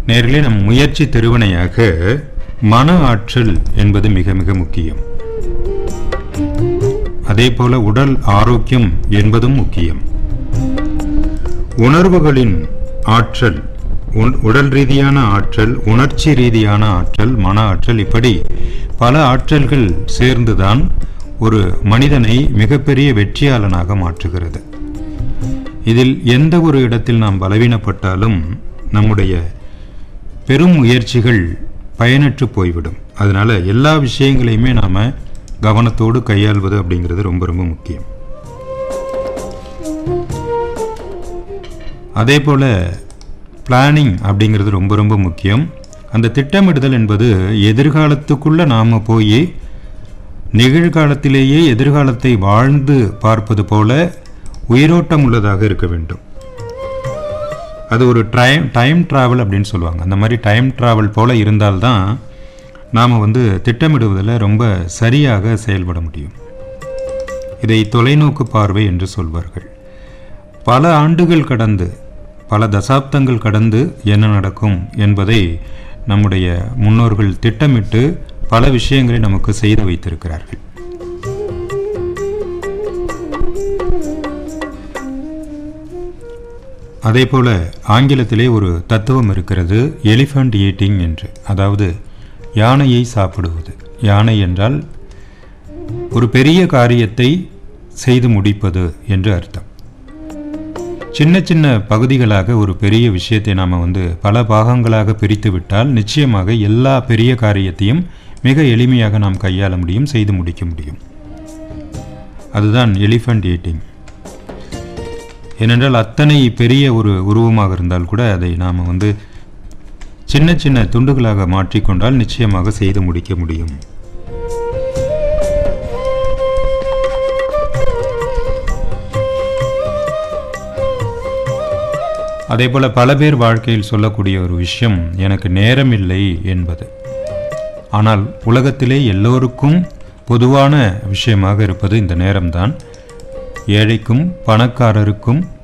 நேரிலே நம் முயற்சி திருவினையாக மன ஆற்றல் என்பது மிக மிக முக்கியம் அதே போல உடல் ஆரோக்கியம் என்பதும் முக்கியம் உணர்வுகளின் ஆற்றல் உன்- உடல் ரீதியான ஆற்றல் உணர்ச்சி ரீதியான ஆற்றல் மன ஆற்றல் இப்படி பல ஆற்றல்கள் சேர்ந்துதான் ஒரு மனிதனை மிகப்பெரிய வெற்றியாளனாக மாற்றுகிறது இதில் எந்த ஒரு இடத்தில் நாம் பலவீனப்பட்டாலும் நம்முடைய பெரும் முயற்சிகள் பயனற்று போய்விடும் அதனால எல்லா விஷயங்களையுமே நாம கவனத்தோடு கையாள்வது அப்படிங்கிறது ரொம்ப ரொம்ப முக்கியம் அதே போல பிளானிங் அப்படிங்கிறது ரொம்ப ரொம்ப முக்கியம் அந்த திட்டமிடுதல் என்பது எதிர்காலத்துக்குள்ள நாம போய் நிகழ்காலத்திலேயே எதிர்காலத்தை வாழ்ந்து பார்ப்பது போல உயிரோட்டம் உள்ளதாக இருக்க வேண்டும் அது ஒரு டைம் டைம் டிராவல் அப்படின்னு சொல்லுவாங்க அந்த மாதிரி டைம் டிராவல் போல இருந்தால்தான் நாம் வந்து திட்டமிடுவதில் ரொம்ப சரியாக செயல்பட முடியும் இதை தொலைநோக்கு பார்வை என்று சொல்வார்கள் பல ஆண்டுகள் கடந்து பல தசாப்தங்கள் கடந்து என்ன நடக்கும் என்பதை நம்முடைய முன்னோர்கள் திட்டமிட்டு பல விஷயங்களை நமக்கு செய்து வைத்திருக்கிறார்கள் அதே போல ஆங்கிலத்திலே ஒரு தத்துவம் இருக்கிறது எலிஃபண்ட் ஈட்டிங் என்று அதாவது யானையை சாப்பிடுவது யானை என்றால் ஒரு பெரிய காரியத்தை செய்து முடிப்பது என்று அர்த்தம் சின்ன சின்ன பகுதிகளாக ஒரு பெரிய விஷயத்தை நாம் வந்து பல பாகங்களாக பிரித்து விட்டால் நிச்சயமாக எல்லா பெரிய காரியத்தையும் மிக எளிமையாக நாம் கையாள முடியும் செய்து முடிக்க முடியும் அதுதான் எலிஃபண்ட் ஈட்டிங் ஏனென்றால் அத்தனை பெரிய ஒரு உருவமாக இருந்தால் கூட அதை நாம் வந்து சின்ன சின்ன துண்டுகளாக மாற்றிக்கொண்டால் நிச்சயமாக செய்து முடிக்க முடியும் அதே போல பல பேர் வாழ்க்கையில் சொல்லக்கூடிய ஒரு விஷயம் எனக்கு நேரம் இல்லை என்பது ஆனால் உலகத்திலே எல்லோருக்கும் பொதுவான விஷயமாக இருப்பது இந்த நேரம்தான் ஏழைக்கும் பணக்காரருக்கும்